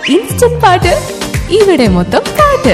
instant പാട്ട് ഇവിടെ മൊത്തം പാട്ട്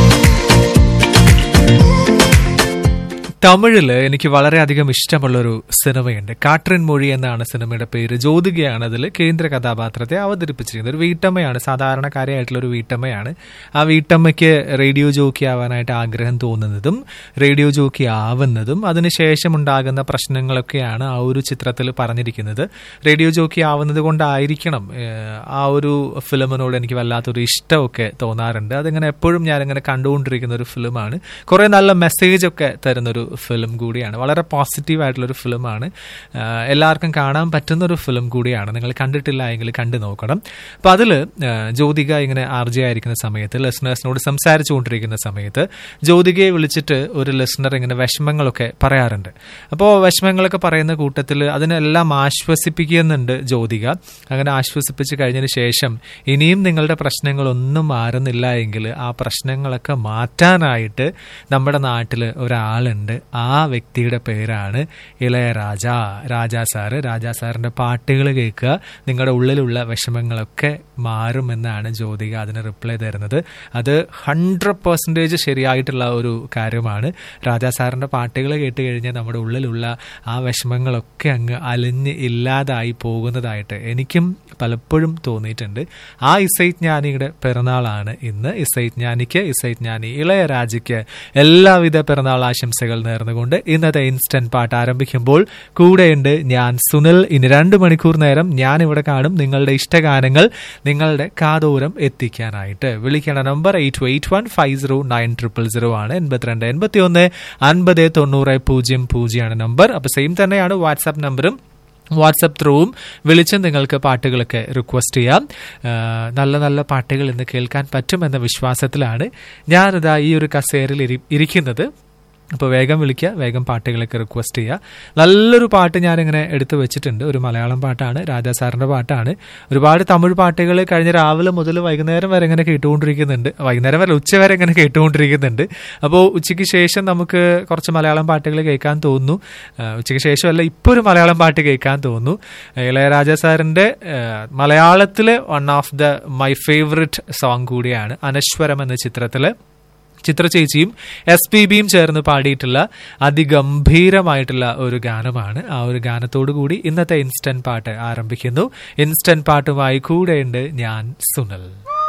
തമിഴില് എനിക്ക് വളരെയധികം ഇഷ്ടമുള്ളൊരു സിനിമയുണ്ട് കാട്രിൻ മൊഴി എന്നാണ് സിനിമയുടെ പേര് ജ്യോതികയാണ് അതിൽ കേന്ദ്ര കഥാപാത്രത്തെ അവതരിപ്പിച്ചിരിക്കുന്നത് ഒരു വീട്ടമ്മയാണ് സാധാരണക്കാരിയായിട്ടുള്ള ഒരു വീട്ടമ്മയാണ് ആ വീട്ടമ്മയ്ക്ക് റേഡിയോ ജോക്കി ആവാനായിട്ട് ആഗ്രഹം തോന്നുന്നതും റേഡിയോ ജോക്കി ആവുന്നതും അതിനുശേഷം ഉണ്ടാകുന്ന പ്രശ്നങ്ങളൊക്കെയാണ് ആ ഒരു ചിത്രത്തിൽ പറഞ്ഞിരിക്കുന്നത് റേഡിയോ ജോക്കി ആവുന്നത് കൊണ്ടായിരിക്കണം ഏഹ്, ആ ഒരു ഫിലിമിനോട് എനിക്ക് വല്ലാത്തൊരു ഇഷ്ടമൊക്കെ തോന്നാറുണ്ട് അതിങ്ങനെ എപ്പോഴും ഞാനിങ്ങനെ കണ്ടുകൊണ്ടിരിക്കുന്ന ഒരു ഫിലിമാണ് കുറേ നല്ല മെസ്സേജ് ഒക്കെ തരുന്നൊരു ഫിലിം കൂടിയാണ് വളരെ പോസിറ്റീവ് ആയിട്ടുള്ളൊരു ഫിലിമാണ് ആഹ് എല്ലാവർക്കും കാണാൻ പറ്റുന്ന ഒരു ഫിലിം കൂടിയാണ് നിങ്ങൾ കണ്ടിട്ടില്ല എങ്കിൽ കണ്ടു നോക്കണം അപ്പോൾ അതിൽ ജ്യോതിക ഇങ്ങനെ ആർജി ആയിരിക്കുന്ന സമയത്ത് ലിസണേഴ്സിനോട് സംസാരിച്ചുകൊണ്ടിരിക്കുന്ന സമയത്ത് ജ്യോതികയെ വിളിച്ചിട്ട് ഒരു ലിസണർ ഇങ്ങനെ വിഷമങ്ങളൊക്കെ പറയാറുണ്ട് അപ്പോൾ വിഷമങ്ങളൊക്കെ പറയുന്ന കൂട്ടത്തിൽ അതിനെല്ലാം ആശ്വസിപ്പിക്കുന്നുണ്ട് ജ്യോതിക അങ്ങനെ ആശ്വസിപ്പിച്ച് കഴിഞ്ഞതിന് ശേഷം ഇനിയും നിങ്ങളുടെ പ്രശ്നങ്ങളൊന്നും മാറുന്നില്ല എങ്കിൽ ആ പ്രശ്നങ്ങളൊക്കെ മാറ്റാനായിട്ട് നമ്മുടെ നാട്ടിൽ ഒരാളുണ്ട് ആ വ്യക്തിയുടെ പേരാണ് ഇളയരാജ രാജാ സാറ് രാജാ സാറിന്റെ പാട്ടുകൾ കേൾക്കുക നിങ്ങളുടെ ഉള്ളിലുള്ള വിഷമങ്ങളൊക്കെ മാറുമെന്നാണ് ജ്യോതിക അതിന് റിപ്ലൈ തരുന്നത് അത് ഹൺഡ്രഡ് പെർസെൻറ്റേജ് ശരിയായിട്ടുള്ള ഒരു കാര്യമാണ് രാജാ സാറിന്റെ പാട്ടുകൾ കേട്ട് കഴിഞ്ഞാൽ നമ്മുടെ ഉള്ളിലുള്ള ആ വിഷമങ്ങളൊക്കെ അങ്ങ് അലിഞ്ഞ് ഇല്ലാതായി പോകുന്നതായിട്ട് എനിക്കും പലപ്പോഴും തോന്നിയിട്ടുണ്ട് ആ ഇസൈജ്ഞാനിയുടെ പിറന്നാളാണ് ഇന്ന് ഇസൈജ്ഞാനിക്ക് ഇസൈജ്ഞാനി ഇളയരാജയ്ക്ക് എല്ലാവിധ പിറന്നാൾ ആശംസകൾ നേർന്നുകൊണ്ട് ഇന്നത്തെ ഇൻസ്റ്റന്റ് പാട്ട് ആരംഭിക്കുമ്പോൾ കൂടെയുണ്ട് ഞാൻ സുനിൽ ഇനി രണ്ട് മണിക്കൂർ നേരം ഞാൻ ഇവിടെ കാണും നിങ്ങളുടെ ഇഷ്ടഗാനങ്ങൾ നിങ്ങളുടെ കാതോരം എത്തിക്കാനായിട്ട് വിളിക്കേണ്ട number eight eight one five zero nine triple zero ആണ് എൺപത്തിരണ്ട് എൺപത്തി ഒന്ന് അൻപത് തൊണ്ണൂറ് പൂജ്യം പൂജ്യമാണ് നമ്പർ അപ്പോൾ സെയിം തന്നെയാണ് വാട്സാപ്പ് നമ്പറും വാട്സപ്പ് ത്രൂവും വിളിച്ച് നിങ്ങൾക്ക് പാട്ടുകളൊക്കെ റിക്വസ്റ്റ് ചെയ്യാം ആ, നല്ല നല്ല പാട്ടുകൾ ഇന്ന് കേൾക്കാൻ പറ്റുമെന്ന വിശ്വാസത്തിലാണ് ഞാനിതാ ഈ ഒരു കസേരയിൽ ഇരി- ഇരിക്കുന്നത് അപ്പോൾ വേഗം വിളിക്കുക വേഗം പാട്ടുകളൊക്കെ റിക്വസ്റ്റ് ചെയ്യുക നല്ലൊരു പാട്ട് ഞാനിങ്ങനെ എടുത്തു വെച്ചിട്ടുണ്ട് ഒരു മലയാളം പാട്ടാണ് രാജാ സാറിൻ്റെ പാട്ടാണ് ഒരുപാട് തമിഴ് പാട്ടുകൾ കഴിഞ്ഞ രാവിലെ മുതൽ വൈകുന്നേരം വരെ ഇങ്ങനെ കേട്ടുകൊണ്ടിരിക്കുന്നുണ്ട് വൈകുന്നേരം വരെ ഉച്ച വരെ ഇങ്ങനെ കേട്ടുകൊണ്ടിരിക്കുന്നുണ്ട് അപ്പോൾ ഉച്ചയ്ക്ക് ശേഷം നമുക്ക് കുറച്ച് മലയാളം പാട്ടുകൾ കേൾക്കാൻ തോന്നുന്നു ആ, ഉച്ചയ്ക്ക് ശേഷമല്ല ഇപ്പോൾ ഒരു മലയാളം പാട്ട് കേൾക്കാൻ തോന്നുന്നു ഇളയരാജ സാറിൻ്റെ മലയാളത്തിലെ one of the my favourite song കൂടിയാണ് അനശ്വരം എന്ന ചിത്രത്തിലെ ചിത്ര ചേച്ചിയും എസ് പി ബിയും ചേർന്ന് പാടിയിട്ടുള്ള അതിഗംഭീരമായിട്ടുള്ള ഒരു ഗാനമാണ് ആ ഒരു ഗാനത്തോടു കൂടി ഇന്നത്തെ ഇൻസ്റ്റന്റ് പാട്ട് ആരംഭിക്കുന്നു ഇൻസ്റ്റന്റ് പാട്ടുമായി കൂടെയുണ്ട് ഞാൻ സുനൽ